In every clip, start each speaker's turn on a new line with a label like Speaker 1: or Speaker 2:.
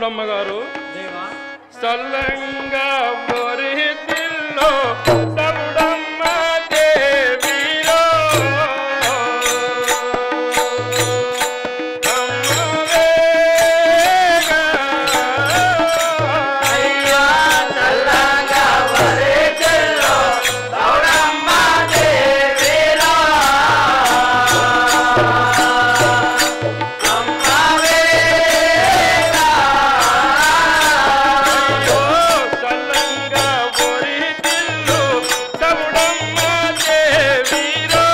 Speaker 1: చూడమ్మ గారు
Speaker 2: దేవా
Speaker 1: చల్లంగా బొరితిల్లో సౌడమ్మ దేవిలో
Speaker 2: అయ్యా చల్లంగా వరే చెల్లో దౌడమ్మ దేవిరా
Speaker 1: చల్లంగా బొరితిల్లో సౌడమ్మ దేవిలో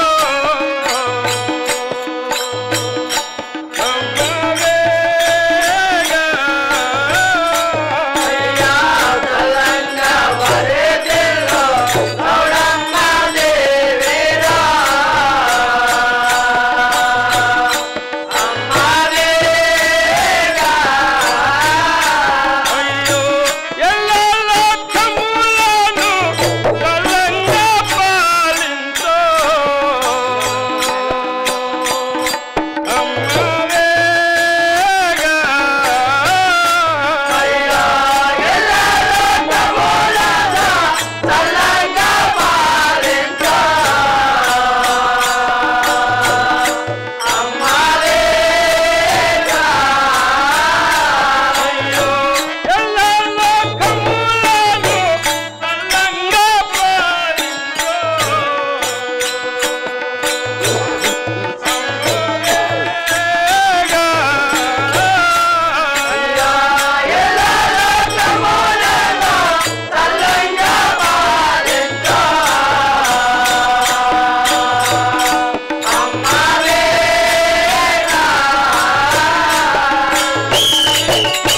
Speaker 2: అయ్యా చల్లంగా వరే చెల్లో దౌడమ్మ దేవిరా అమ్మవేగా
Speaker 1: అయ్యో ఎల్లెల్లో కమ్ములను చల్లంగా పాలించో అమ్మవేగా
Speaker 2: అయ్యా ఎల్లలో కబోలదా చల్లంగా పాలించా అమ్మవేగా
Speaker 1: అయ్యో ఎల్లెల్లో కమ్ములను చల్లంగా పాలించో
Speaker 2: అయ్యా ఎల్లలో కబోలదా చల్లంగా పాలించా అమ్మవేగా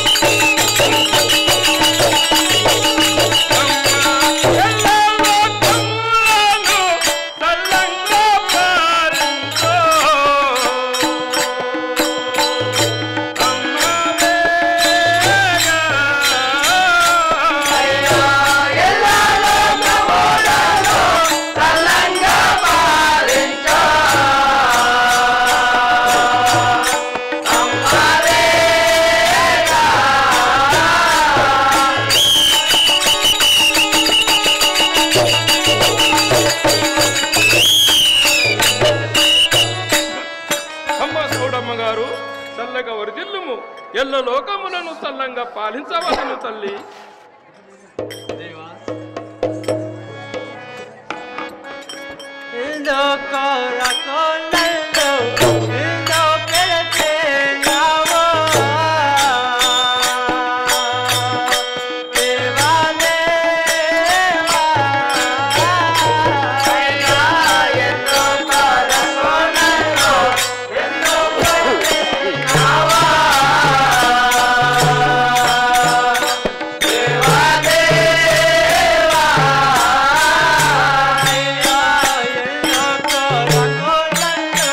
Speaker 2: అయ్యా ఎల్లలో కబోలదా చల్లంగా పాలించా అమ్మవేగా
Speaker 1: అమ్మ చూడమ్మ గారు చల్లగా వరిదిల్లుము ఎల్ల లోకములను చల్లంగా పాలించవలను తల్లి
Speaker 2: దేవా
Speaker 3: Indo coracolando, indo peregrinawo. Deva deva,
Speaker 2: అయ్యా ఎన్నో పరకొనలో ఎన్నో పట్టినావా దేవా దేవా
Speaker 3: indo coracolando,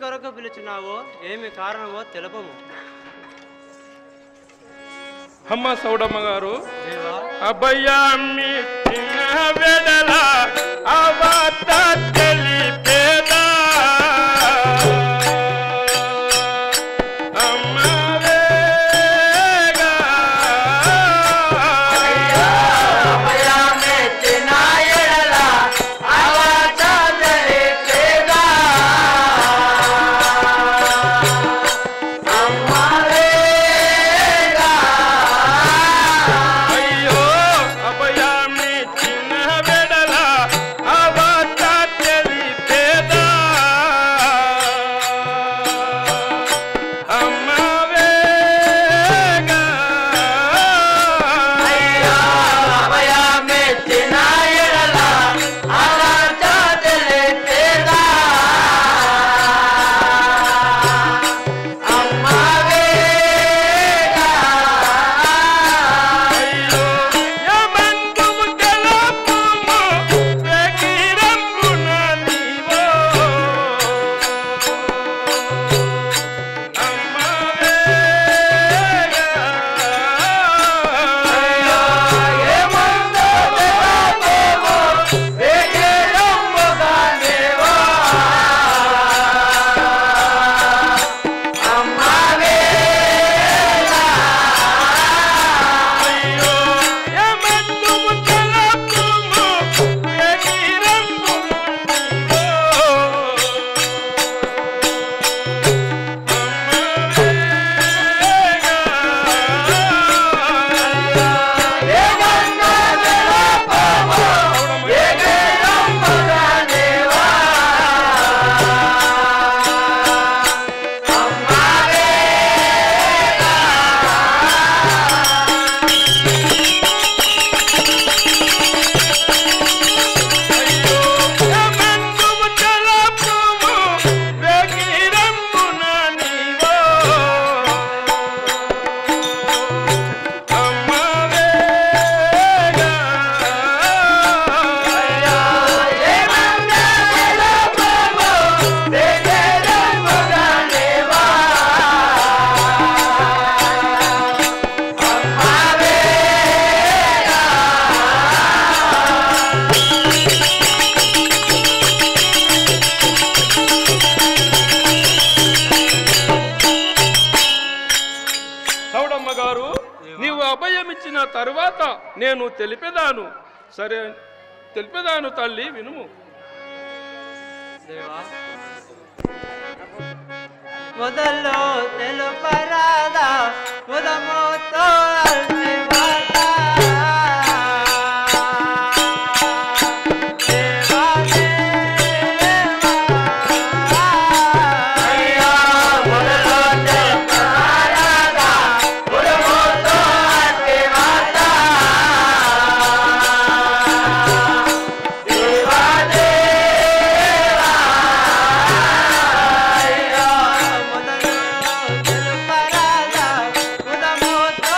Speaker 3: కొరకు పిలుచున్నావో ఏమి కారణమో తెలుపము
Speaker 1: అమ్మ సౌడమ్మ గారు
Speaker 3: దేవా
Speaker 1: అభయామి చిన్న వెడల అవత తెలిపేదా అమ్మవేగా. అయ్యో అభయామి చిన్న వెడల అవత తెలిపేదా అమ్మవేగా. అయ్యో యమంతుము గలపుము వెగిరమ్మున నీవో అమ్మవేగా. అయ్యో యమంతుము గలపుము వెగిరమ్మున నీవో సౌడమ్మ గారు నీవు అభయమిచ్చిన తరువాత నేను తెలిపేదాను సరే తెలిపేదాను తల్లి వినుము
Speaker 3: దేవా మొదల్లో తెలుపరాదా ఉదముతో అల్పివాడా. దేవా, దేవా. మొదలు తెలుపరాదా ఉదముతో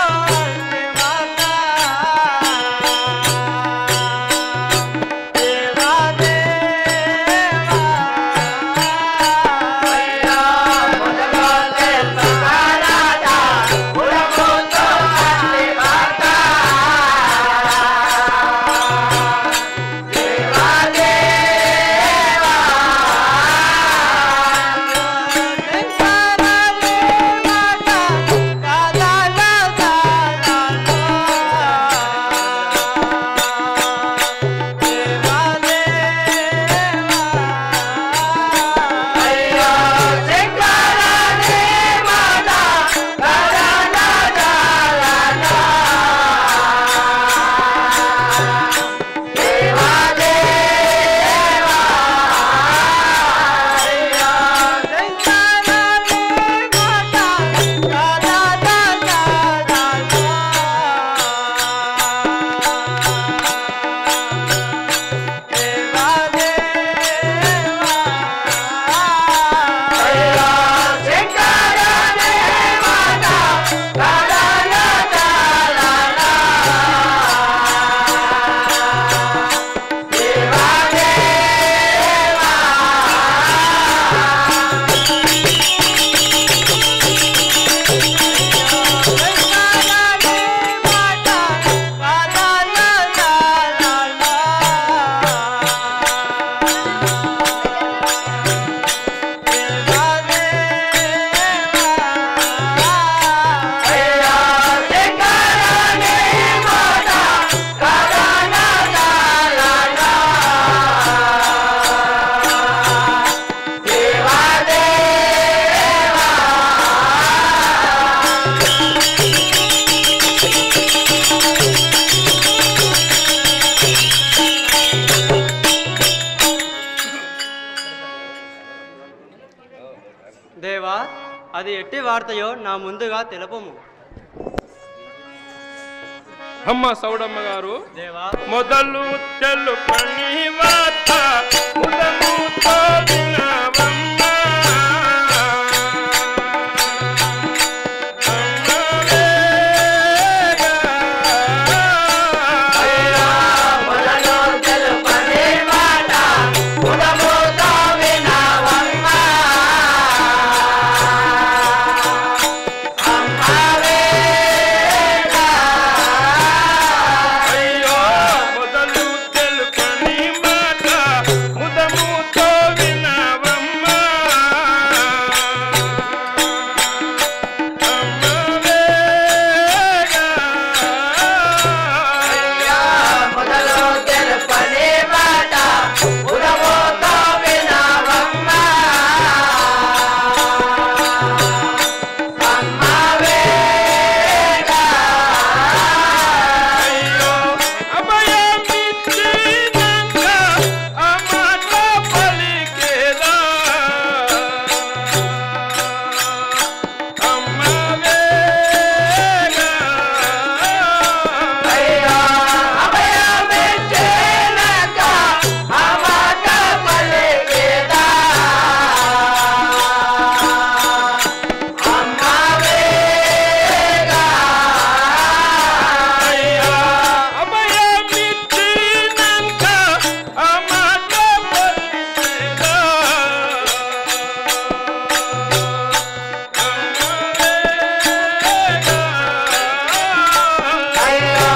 Speaker 3: అది ఎట్టి వార్తయో నా ముందుగా తెలుపము
Speaker 1: అమ్మ సౌడమ్మ గారు
Speaker 3: దేవా
Speaker 1: మొదలు తెలుపని వాత ముదముతో వినవమ్మ. అమ్మవేగా.
Speaker 2: మొదలు తెలుపని మాట ముదముతో వినవమ్మ. అమ్మవేగా.
Speaker 1: అయ్యో మొదలు తెలుపని మాట ముదముతో వినవమ్మ. అమ్మవేగా.
Speaker 2: మొదలు తెలుపని మాట ముదముతో వినవమ్మ. అమ్మవేగా.
Speaker 1: అయ్యో అభయమిచ్చినంక ఆ మాట పలికేదా అమ్మవేగా
Speaker 2: అయ్యో అభయమిచ్చినాక ఆ మాట పలికేదా. అమ్మవేగా.
Speaker 1: అయ్యో అభయమిచ్చినంక ఆ మాట పలికేదా అమ్మవేగా
Speaker 2: అయ్యో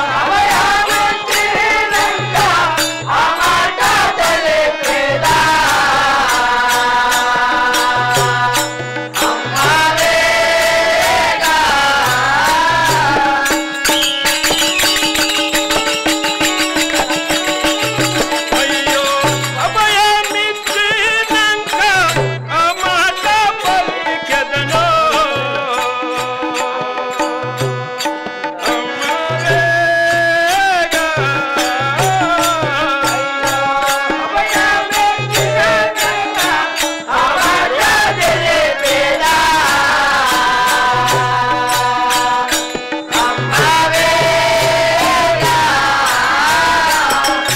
Speaker 2: అభయమిచ్చినాక ఆ మాట తెలిపేదా. అమ్మవేగా.
Speaker 1: అయ్యో అభయమిచ్చినంక ఆ మాట పలికెదను అమ్మవేగా
Speaker 2: అభయమిచ్చినాక ఆ మాట తెలిపేదా. అమ్మవేగా.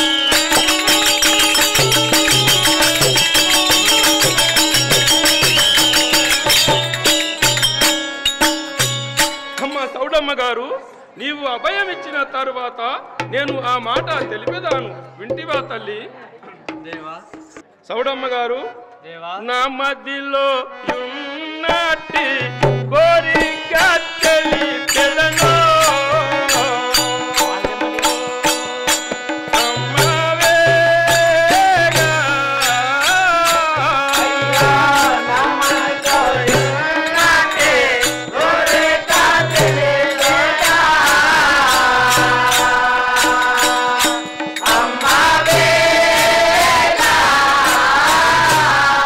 Speaker 1: అమ్మ సౌడమ్మ గారు నీవు అభయం ఇచ్చిన తరువాత నేను ఆ మాట తెలిపేదాను వింటివా తల్లి
Speaker 3: దేవా
Speaker 1: సౌడమ్మ గారు
Speaker 3: దేవా
Speaker 1: నా మదిలో ఉన్నట్టి కోరిక తెలిపెదను అమ్మవేగా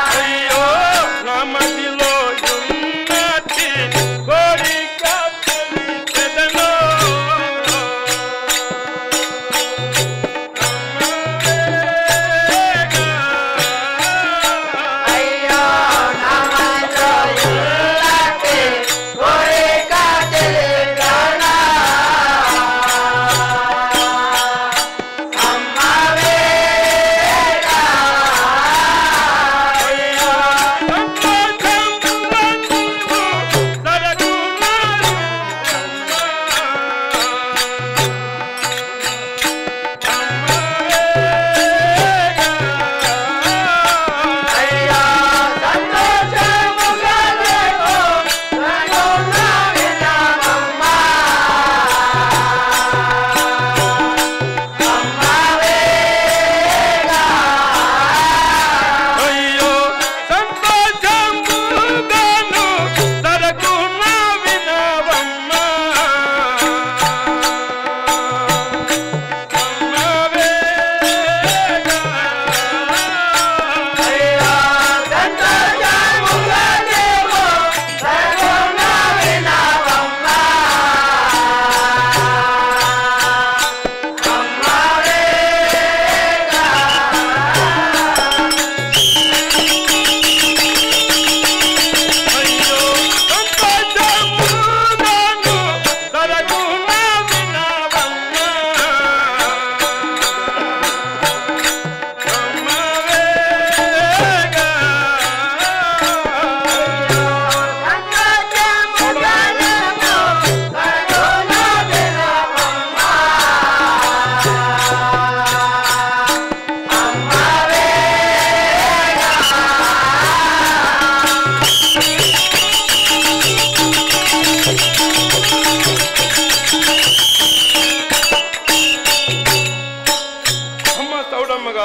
Speaker 1: అయ్యో నా మదిలో ఉన్నట్టి కోరిక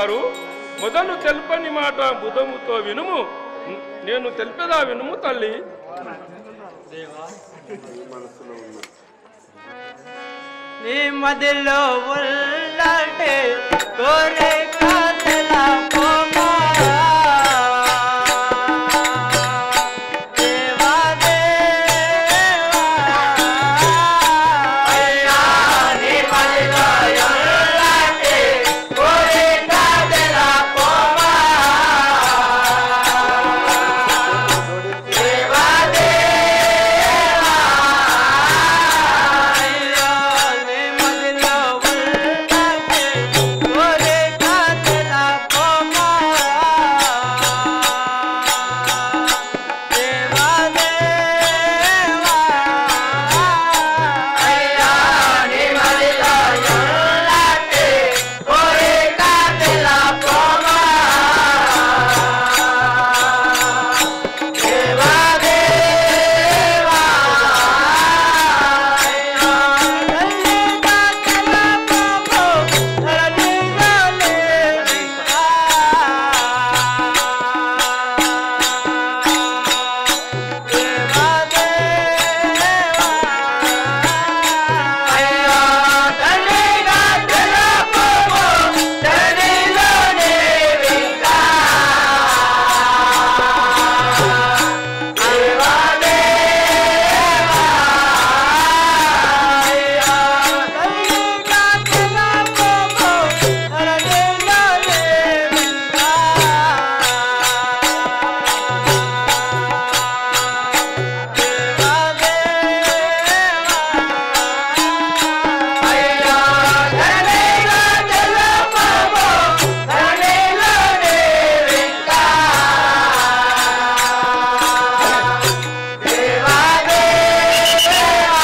Speaker 1: గారు మొదలు తెలుపని మాట బుధముతో వినుము నేను తెలిపేదా వినుము తల్లి
Speaker 3: దేవా నీ మదిలో ఉన్నట్టే కోరిక తెలపమా. దేవా, దేవా.
Speaker 2: అయ్యా నీ మదిలో ఎల్లాంటి కోరిక తెలపమా. దేవా దేవా
Speaker 3: అయ్యా, నీ మదిలో ఉన్నట్టే కోరిక తెలపమా. దేవా, దేవా.
Speaker 2: అయ్యా నీ మదిలో ఎల్లాంటి కోరిక తెలపమా. దేవా దేవా అయ్యా తండ్రిగా తెలపము తండ్రిలోనే వింకా దేవా దేవా అయ్యా తండ్రిగా తెలపము తండ్రిలోనే వింకా దేవా అయ్యా తండ్రిగా తెలపము తండ్రిలోనే వింకా దేవా దేవా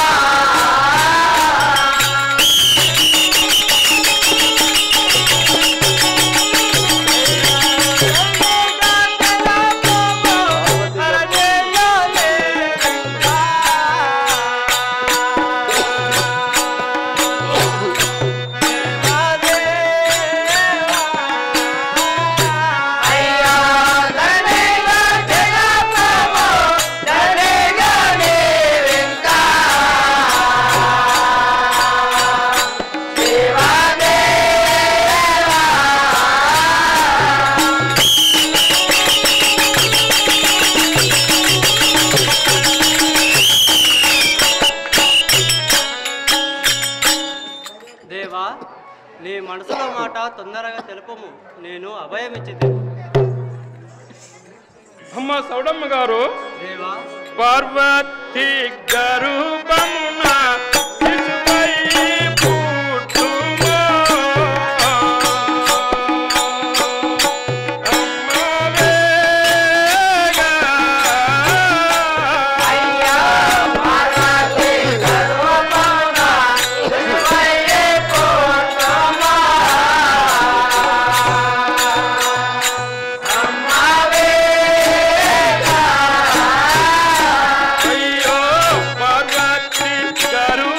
Speaker 2: అయ్యా తండ్రిగా తెలపము తండ్రిలోనే వింకా దేవా దేవా
Speaker 3: దేవా నీ మనసులో మాట తొందరగా తెలుపము నేను అభయం ఇచ్చింది
Speaker 1: అమ్మ సౌడమ్మ గారు
Speaker 3: దేవా
Speaker 1: పార్వతి గరుబమున శిశువై పుట్టుమో. అమ్మవేగా.
Speaker 2: అయ్యా పార్వతి గర్వమున శిశువయ్యే పుట్టుమా. అమ్మవేగా
Speaker 1: అయ్యో పార్వతి గరుబమున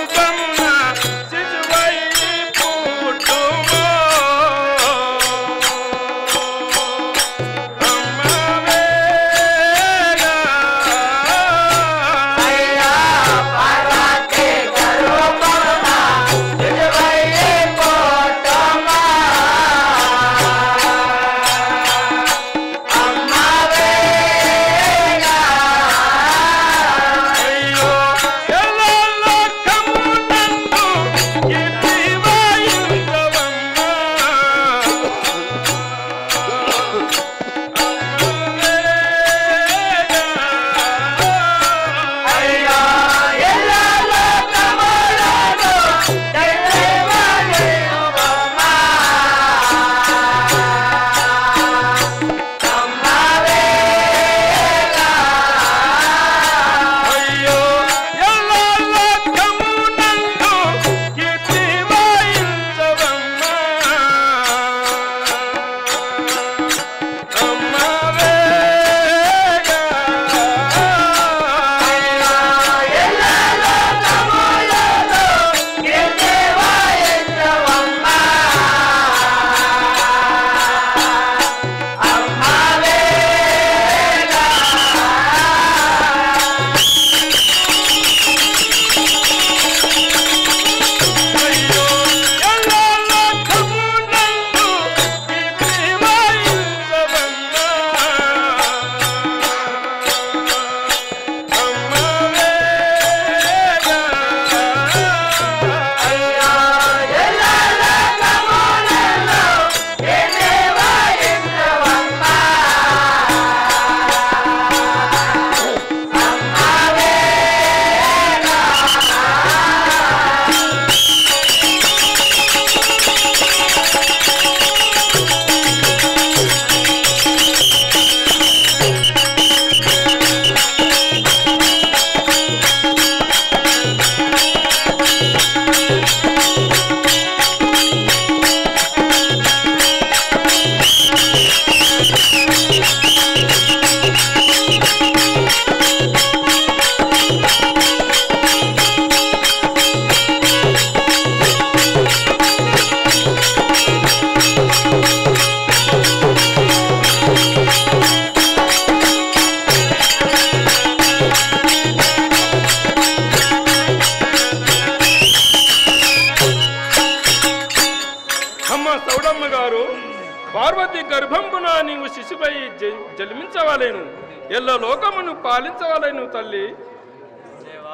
Speaker 1: సౌడమ్మ గారు పార్వతి గర్భంబున నీవు శిశుపై జ- జన్మించవలేను ఎల్ల లోకమును పాలించవలేను తల్లి
Speaker 3: దేవా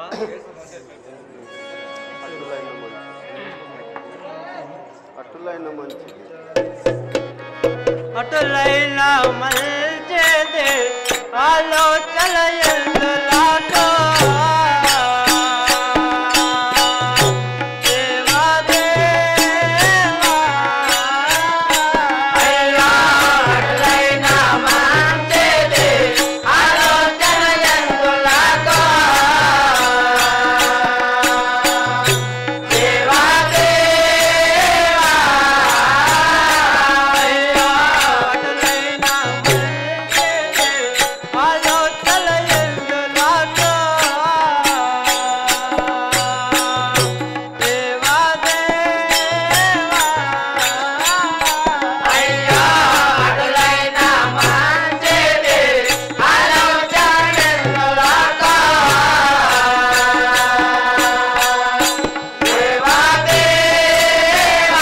Speaker 4: అటులైన మంచిది
Speaker 3: అటులైన మంచిది ఆలోచన ఎందులాటో దేవా దేవా
Speaker 2: అయ్యా అట్లైన మంచిది ఆలోచన ఎందులాగో దేవా దేవా
Speaker 3: అయ్యా అటులైన మంచిది ఆలోచన ఎందులాటో దేవా దేవా
Speaker 2: అయ్యా అట్లైన మంచిది ఆలోచన ఎందులాగో దేవా దేవా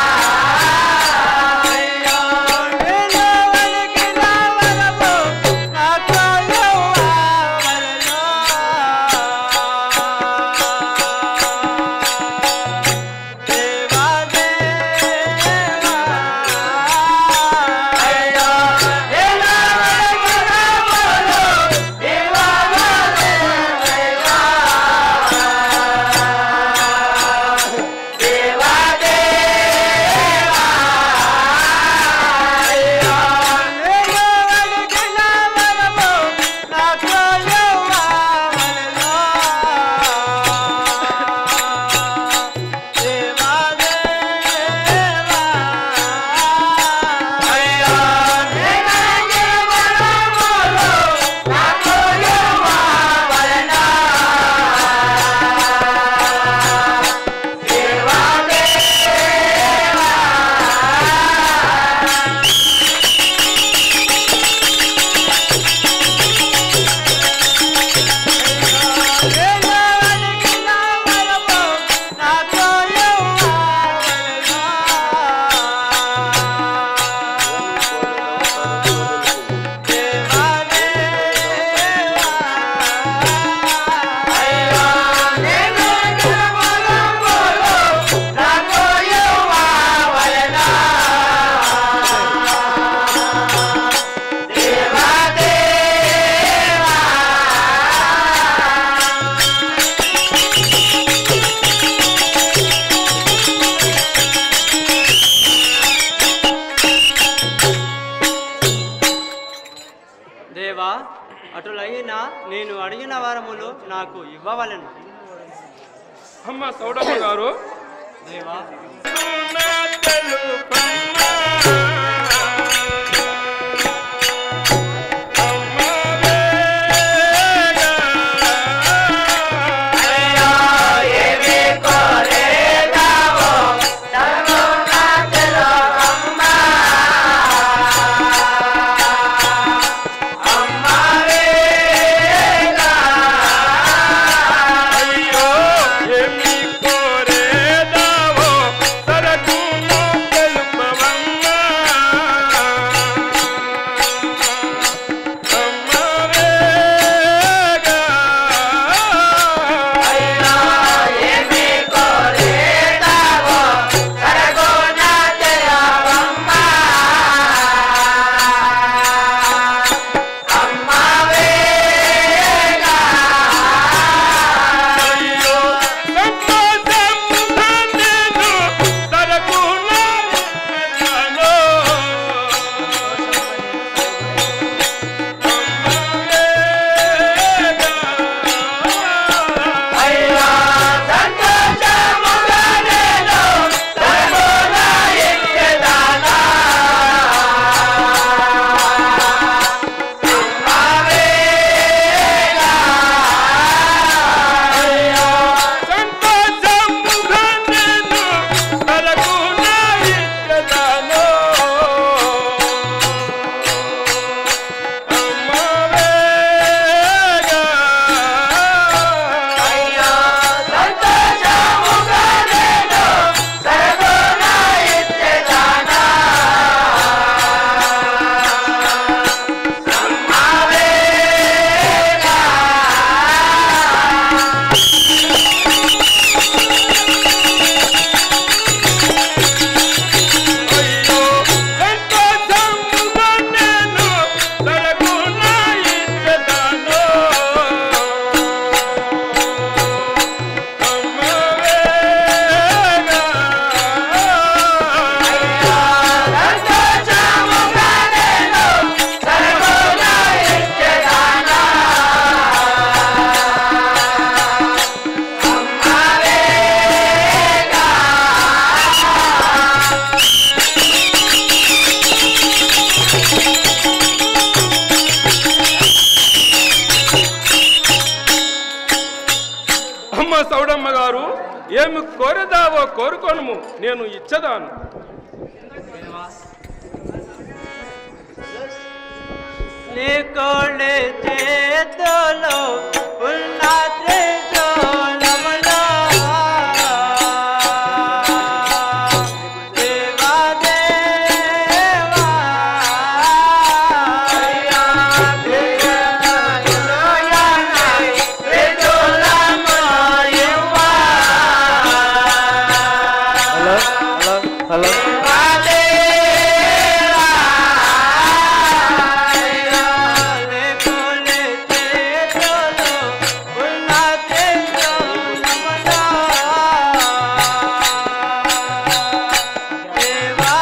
Speaker 2: అయ్యో ఎలా వెలగనమోలు దివావలెలా దేవా దేవా అయ్యో అయ్యో ఎలా వెలగనమోలు నాకు యువవలెనా దేవా దేవా అయ్యో నేను జన్మలంబులు నాకు యువవలెనా దేవా దేవా
Speaker 3: దేవా అటులైన నేను అడిగిన వరములు నాకు ఇవ్వవలెను
Speaker 1: అమ్మ సౌడమ్మ గారు
Speaker 3: దేవా
Speaker 1: నా తెలుపమ్మా. అమ్మ వేగా.
Speaker 2: అయ్యో ఏమి కోరేదావో సర్వనాథలో అమ్మా అమ్మా వేగా
Speaker 1: అయ్యో ఏమి కోరేదావో సరకును ఏమి కోరదావో కోరుకోను నేను ఇచ్చదాను
Speaker 3: నీ కోళ్ళే చేతులో ఉన్న త్రిశూలములో దేవా దేవా
Speaker 4: హలో హలో హలో
Speaker 3: నీ కోళ్ళే చేతులో ఉన్న త్రిశూలములో దేవా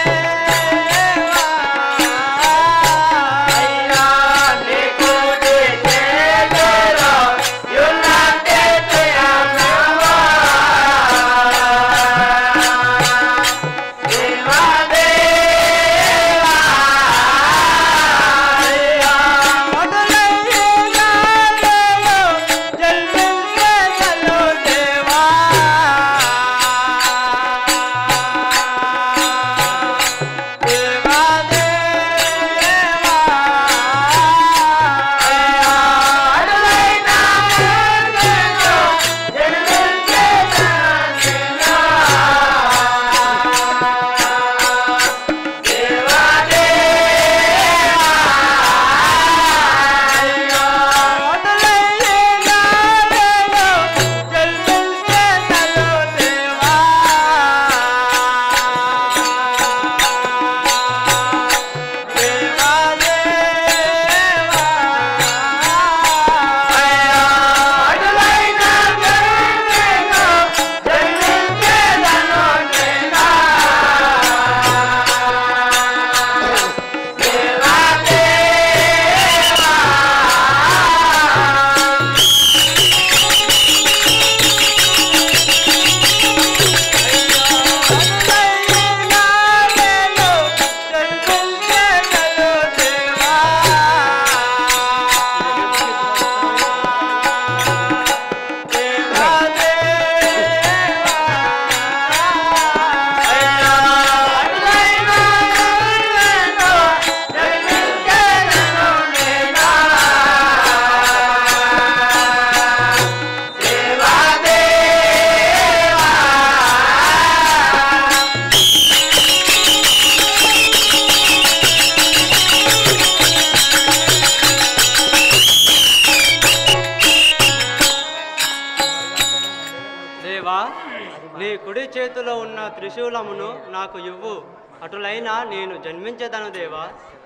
Speaker 3: దేవా నీ కుడి చేతిలో ఉన్న త్రిశూలమును నాకు ఇవ్వు అటులైనా నేను జన్మించదను దేవా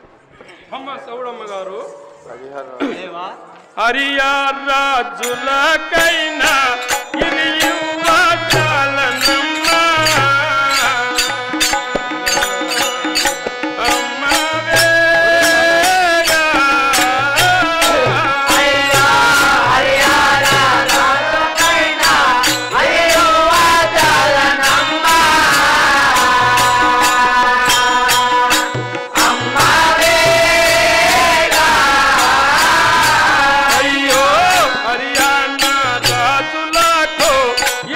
Speaker 1: అమ్మ సౌడమ్మ గారు
Speaker 4: హరిహర
Speaker 3: దేవా
Speaker 1: హరియా రాజులకైనా ఇది ఇవ్వగలనమ్మా. అమ్మవేగా. అయ్యో హరియాణా రాజులకు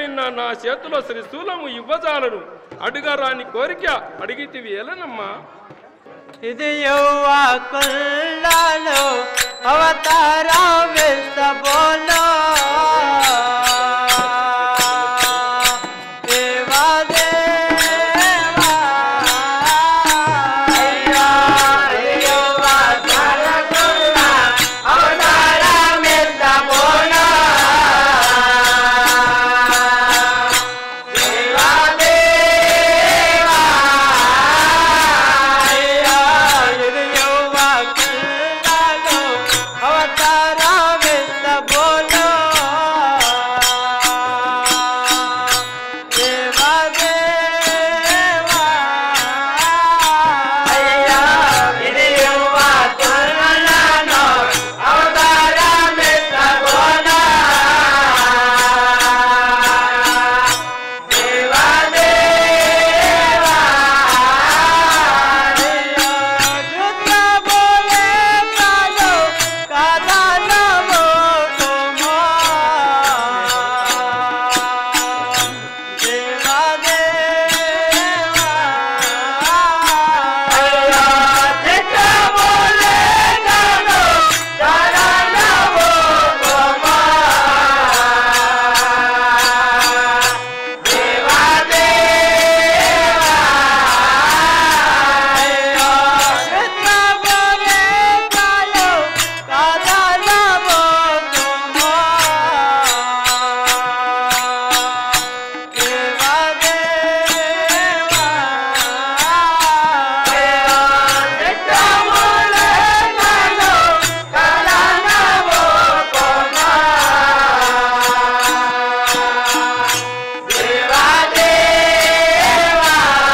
Speaker 1: అటులైన నా చేతిలో శ్రీశూలము ఇవ్వజాలను అడుగరాని కోరిక అడిగితివి ఎలనమ్మా
Speaker 3: ఇది యువ కుల్లాలో అవతార విస్తబోలో దేవా దేవా
Speaker 2: అయ్యా అయ్యోవా తరకుల్లా అవతారమెత్త పోనా దేవా దేవా
Speaker 3: అయ్యా ఇది యువ కుల్లాలో అవతార విస్తబోలో దేవా దేవా
Speaker 2: అయ్యా ఇది యువ కుల్లానో అవతారమెత్త పోనా దేవా దేవా అయ్యా చిత్తములే నన్ను శరణము కోమా దేవా దేవా అయ్యా చిత్తములే నన్ను శరణము కోమా దేవా దేవా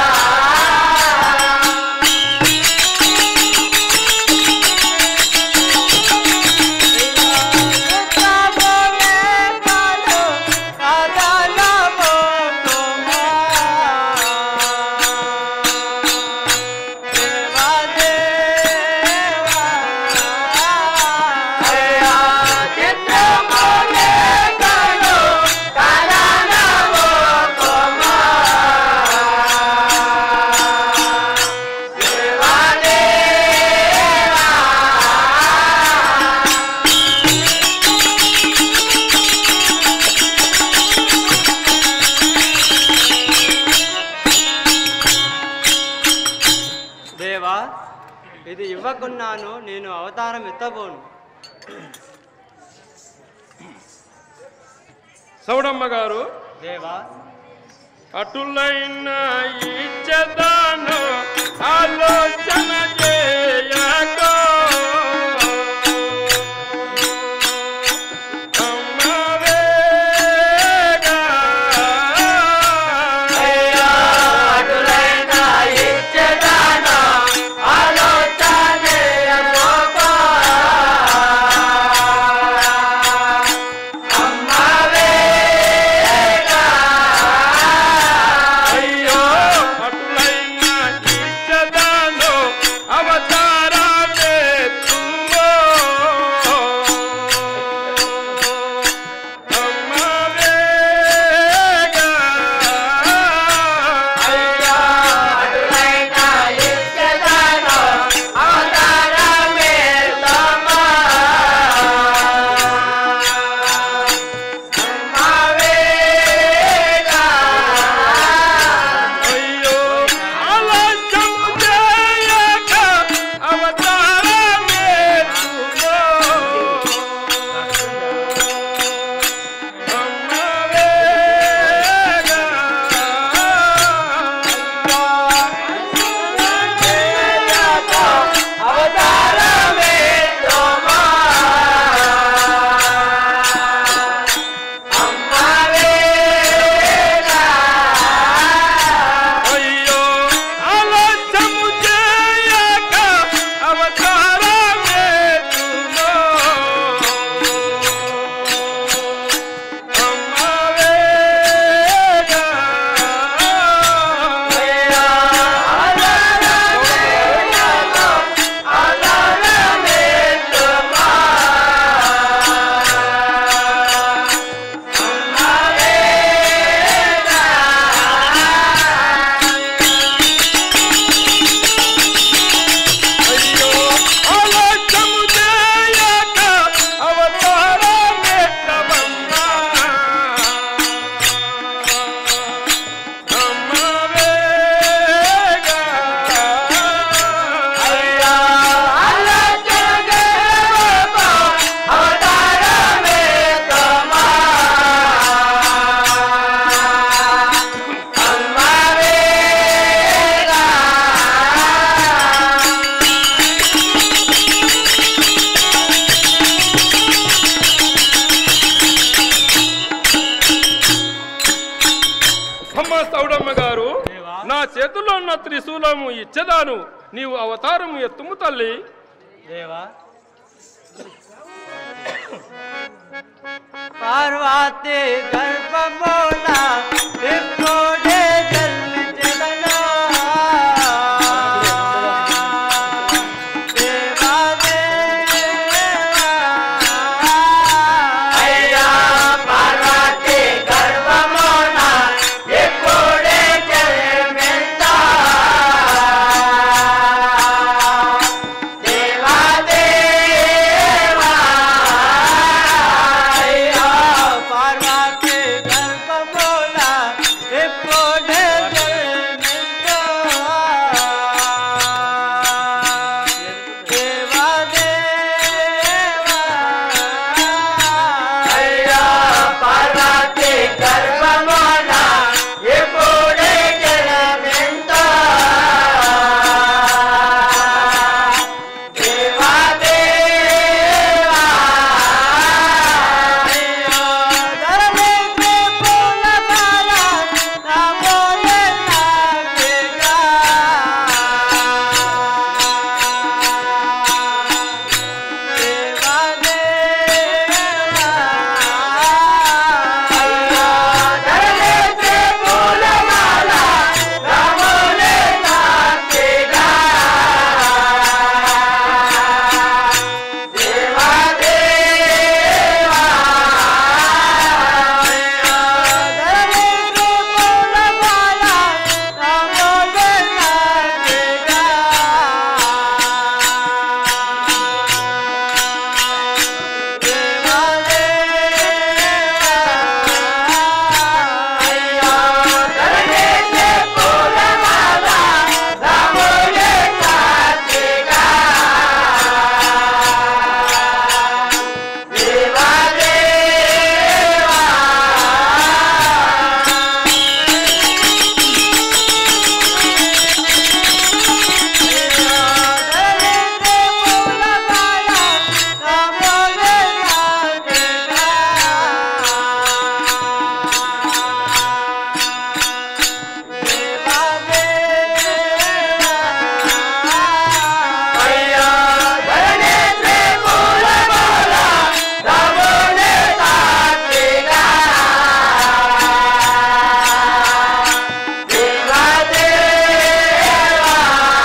Speaker 2: అయ్యా చిత్తములే నన్ను శరణము కోమా దేవా దేవా
Speaker 3: దేవా ఇది ఇవ్వకున్నాను నేను అవతారం ఎత్తబోను
Speaker 1: సౌడమ్మ గారు
Speaker 3: దేవా
Speaker 1: అటులైన ఇచ్చదాను ఆలోచన చేయకో అమ్మవేగా.
Speaker 2: అయ్యా అటులైన ఇచ్చదానా ఆలోచనే మోపా అమ్మవేగా
Speaker 1: అయ్యో అటులైన ఇచ్చదాను త్రిశూలము ఇచ్చేదాను నీవు అవతారము ఎత్తుము తల్లి
Speaker 3: దేవా పార్వతి గర్భమూల ఇప్పుడే జన్మించెదను. దేవా దేవా.
Speaker 2: అయ్యా పార్వతి గర్భమున ఇప్పుడే జన్మించా. దేవా దేవా.
Speaker 3: అయ్యా పార్వతి గర్భమూల ఇప్పుడే జన్మించు. దేవా దేవా.
Speaker 2: అయ్యా పార్వతి గర్భమున ఇప్పుడే జన్మించా. దేవా దేవా.
Speaker 3: ధరణి పూలమాల నమోయే నాకేగా. దేవా దేవా.
Speaker 2: అయ్యా ధరణి పూలమాల రాములే నాకేగా. దేవా దేవా.
Speaker 3: ధరణి పూలమాల నమోయే నాకేగా. దేవా దేవా.
Speaker 2: ధరణి పూలమాల రాములే నాకేగా. దేవా దేవా. అయ్యా ధరణి పూలమాల రాములే నాకేగా. దేవా దేవా.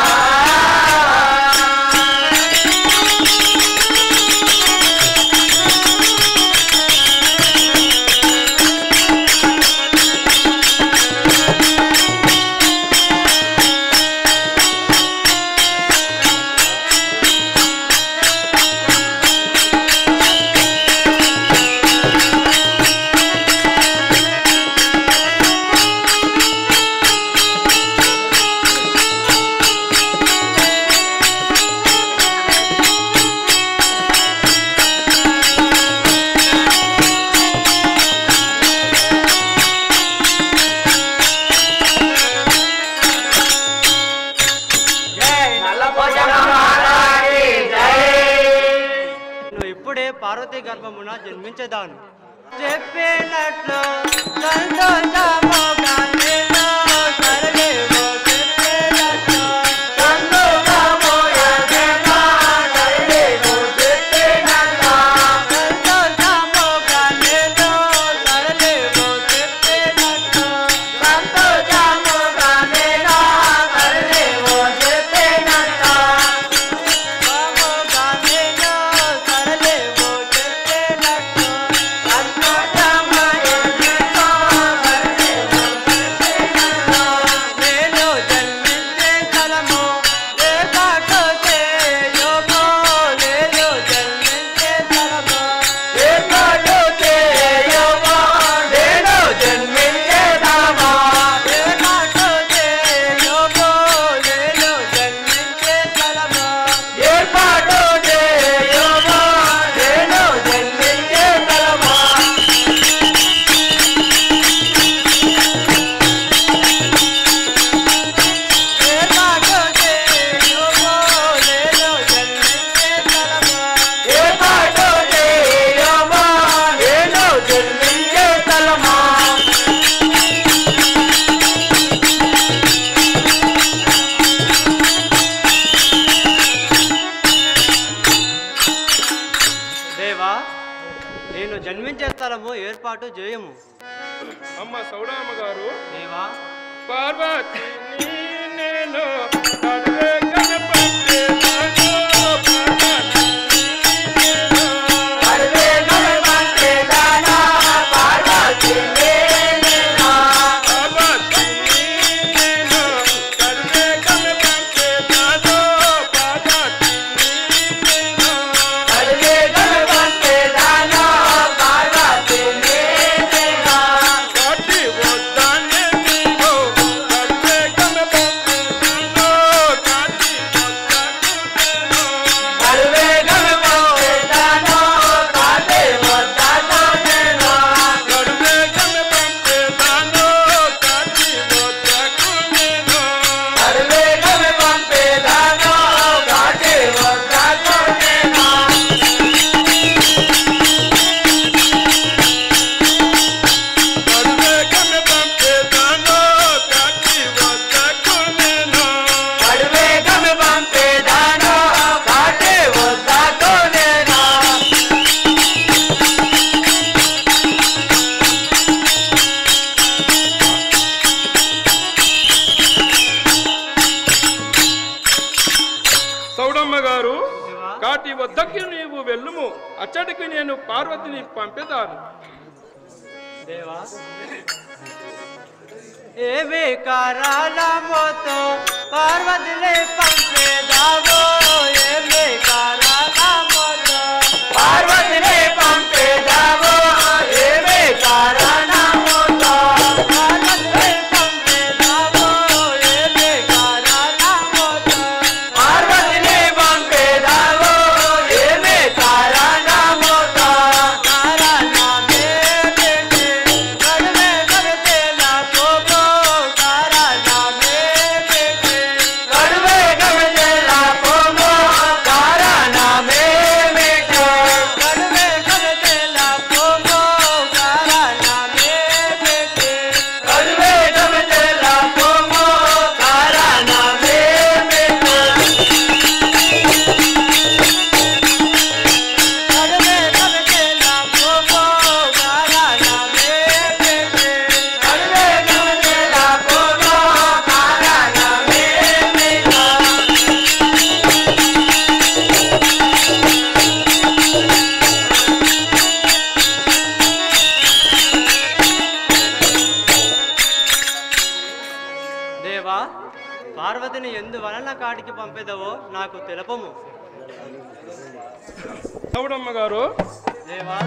Speaker 2: నల్లపోచమ్మ మహారాణి జై
Speaker 3: నువ్వు ఇప్పుడే పార్వతీ గర్భమున జన్మించేదాను చెప్పినట్లు సంతోషముగా నేను సరళిలో చెప్పినట్లు సంతోషముగా నేను సరళిలో చెప్పినట్లు సముగా నేను సరళిలో చెప్పినట్లు జన్మించే స్థలము ఏర్పాటు చేయము
Speaker 1: అమ్మ సౌడామ్మ గారు
Speaker 3: దేవా
Speaker 1: పార్వతి నేను అడవే కనపట్టేదాను పార్వతి నేను
Speaker 2: అడవే గణపతి దానా పార్వతి నేనేనా
Speaker 1: పార్వతి నేను అడవే కనపట్టేదాను పార్వతి నేను
Speaker 2: అడవే గణపతి దానా పార్వతి నేనేనా
Speaker 1: కాటి వద్దానే నీవు అడవే కనపట్టేదాను కాటి వద్దాకు నేను
Speaker 2: అడవే గణపతి దానా కాటే వద్దాతో నేనా
Speaker 1: గడువే కనపట్టేదాను కాటి వద్దకు నేను
Speaker 2: అడవే గణపతి దానా కాటే వద్దాతో నేనా
Speaker 1: గడువే కనపట్టేదాను కాటి వద్దకు నేను
Speaker 2: అడవే గణపతి దానా కాటే వద్దాతో నేనా
Speaker 1: సౌడమ్మ గారు
Speaker 3: దేవా
Speaker 1: కాటి వద్దకి నీవు వెళ్ళుము అచ్చటికి నేను పార్వతిని పంపెదాను
Speaker 3: దేవా ఏమి కారాలమోతో పార్వతిని పంపేదావో ఏమి కారాలమోతో
Speaker 2: పార్వతిని పంపేదావో ఏమే కారణముతో
Speaker 3: పార్వతిని పంపేదావో ఏమి కారాలమోతో
Speaker 2: పార్వతిని పంపేదావో ఏమే కారణముతో
Speaker 3: కారణమే పెట్టి కడుమే కడితేలా పోపో కారణమే పెట్టి
Speaker 2: కడువే గమజల పోమో కారణమే మీకు
Speaker 3: కడుమే కడితేలా పోపో కారణమే పెట్టి
Speaker 2: కడువే గమజల పోమో కారణమే మీకు
Speaker 3: కడుమే కడితేలా పోపో కారణమే పెట్టి
Speaker 2: కడువే గమజల పోమో కారణమే మీకు
Speaker 3: దేవా పార్వతిని ఎందువలన కాటికి పంపేదవో నాకు తెలపము
Speaker 1: సౌడమ్మ గారు
Speaker 3: దేవా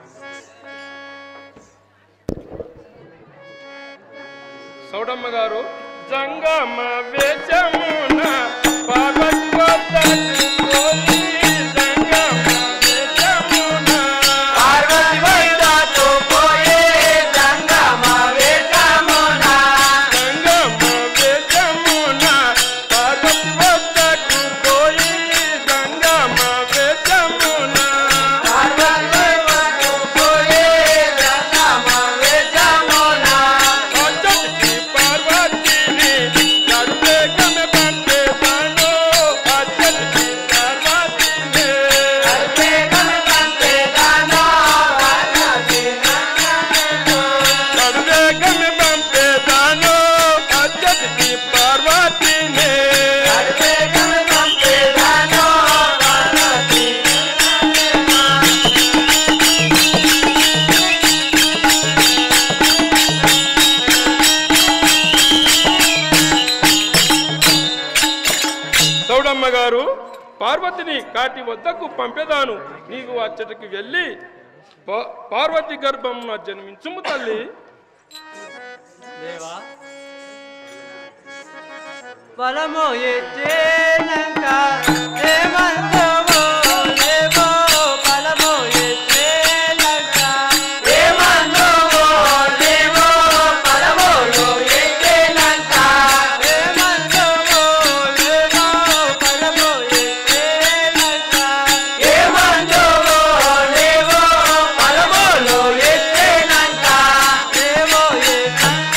Speaker 1: సౌడమ్మ గారు జంగమ వేషమున పార్వతి వద్దకు పోయి జంగమ వేషమున
Speaker 2: పార్వతి వైదాతో పోయే సంగమ వేషమున
Speaker 1: జంగమ వేషమున పార్వతి వద్దకు పోయి జంగమ వేషమున
Speaker 2: పార్వతి వైదాతో పోయే సంగమ వేషమున
Speaker 1: అచ్చటికి పార్వతిని నడువే కమె పంపేదాను అచ్చటికి పార్వతిని
Speaker 2: అర్పే కనకంతే దానో పార్వతి నందనో
Speaker 1: నడువే కమె పంపేదాను అచ్చటికి పార్వతిని
Speaker 2: అర్పే కనకంతే దానో పార్వతి నందనో
Speaker 1: సౌడమ్మ గారు పార్వతిని కాటి వద్దకు పంపేదాను నీవు అచ్చటికి వెళ్ళి పా- పార్వతి గర్భమున జన్మించుము తల్లి
Speaker 3: దేవా బలము ఎచ్చేనంక ఏమంతమో లేవో బలము ఎచ్చేనంక
Speaker 2: ఏమన్నోవో దేవో పరమోలో ఎక్కేనంత
Speaker 3: ఏమంతమో లేవో బలము ఎచ్చేనంక
Speaker 2: ఏమన్నోవో దేవో పరమోలో ఎక్కేనంత
Speaker 3: దేవో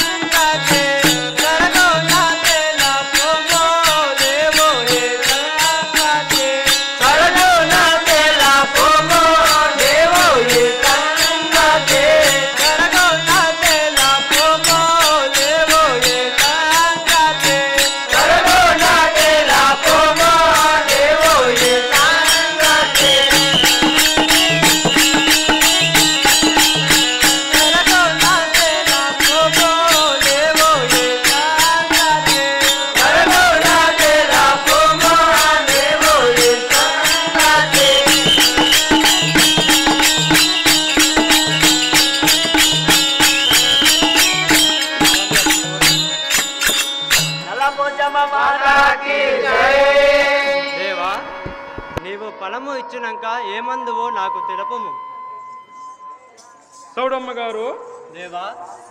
Speaker 3: ఏకంగాతే కరగో నాతే నా పోమో దేవో ఏకంగాతే ఫలము ఇచ్చినాక ఏమందువో నాకు తెలుపము
Speaker 1: సౌడమ్మ గారు
Speaker 3: దేవా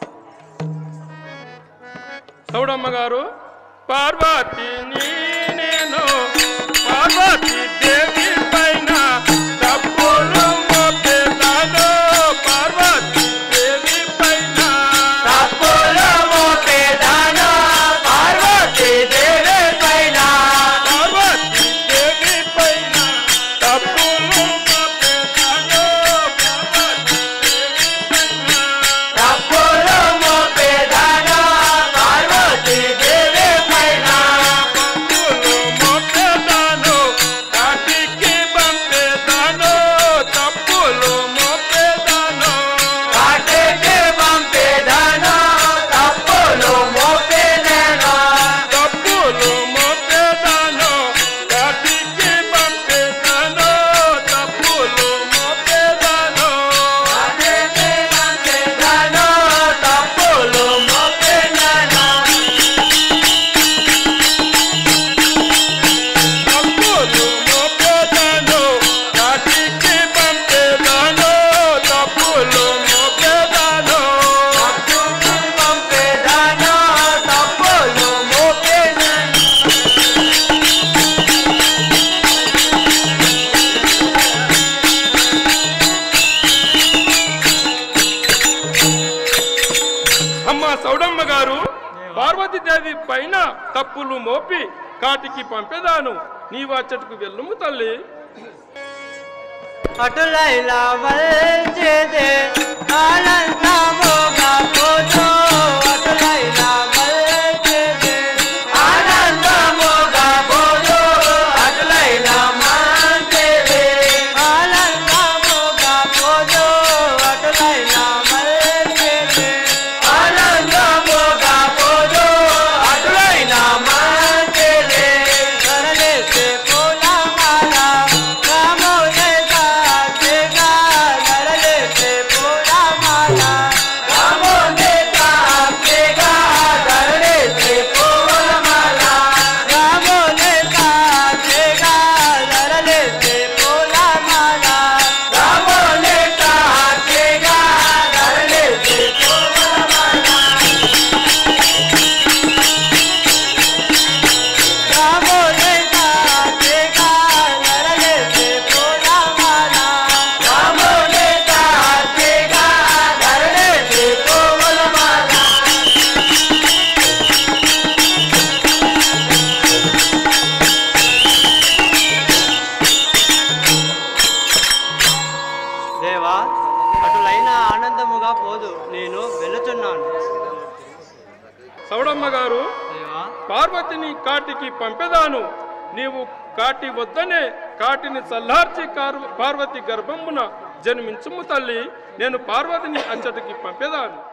Speaker 1: సౌడమ్మ గారు పార్వతిని నేను పార్వతి దేవి పైన తప్పులు మోపెదాను పార్వతి దేవి పైన
Speaker 2: తప్పులు మోపేదానా పార్వతీ దేవి పైన
Speaker 1: పార్వతి దేవి పైన తప్పులు మోపెదాను పార్వతి దేవి పైన
Speaker 2: తప్పులు మోపేదానా పార్వతీ దేవి పైన
Speaker 1: తప్పులు మోపెదాను కాటికి పంపేదాను తప్పులు మోపెదాను
Speaker 2: కాటికి పంపేదానా తప్పులు మోపేదానా
Speaker 1: తప్పులు మోపేదాను కాటికి పంపేదాను తప్పులు మోపేదాను
Speaker 2: కాటికి పంపేదానా తప్పులు మోపేదానా
Speaker 1: తప్పులు మోపేదాను కాటికి పంపేదాను తప్పులు మోపేదాను
Speaker 2: పంపేదానా తప్పులు మోపేదానా
Speaker 1: అమ్మ సౌడమ్మ గారు పార్వతీదేవి పైన తప్పులు మోపి కాటికి పంపేదాను నీవు అచ్చటకు వెళ్ళుము తల్లి
Speaker 3: అటులైలా వల్చేదే ఆనందముగా పోతో అటులైలా వల్చేదే
Speaker 2: ఆనందముగా పోదు అటులైన మాంతేవే
Speaker 3: ఆనందముగా పోతో అటులైలా వల్చేదే
Speaker 2: ఆనందముగా పోదు అటులైన మాంతేవే
Speaker 3: నరలేసే పూలమాల రాములే కాచేగా నరలేసే పూలమాల
Speaker 2: రాముని కాపేగా ధరణిసి పూలమాల
Speaker 3: రాములే కాచేగా నరలేసే పూలమాల
Speaker 2: రాముని కాపేగా ధరణిసి పూలమాల
Speaker 3: రాములే కాచేగా నరలేసే పూలమాల
Speaker 2: రాముని కాపేగా ధరణిసి పూలమాల
Speaker 3: దేవా అటులైన ఆనందముగా పోదు నేను వెళుచున్నాను
Speaker 1: సౌడమ్మ గారు
Speaker 3: దేవా
Speaker 1: పార్వతిని కాటికి పంపెదాను నీవు కాటి వద్దనే కాటిని చల్లార్చి కారు పార్వతి గర్భమున జన్మించుము తల్లి నేను పార్వతిని అచ్చటికి పంపెదాను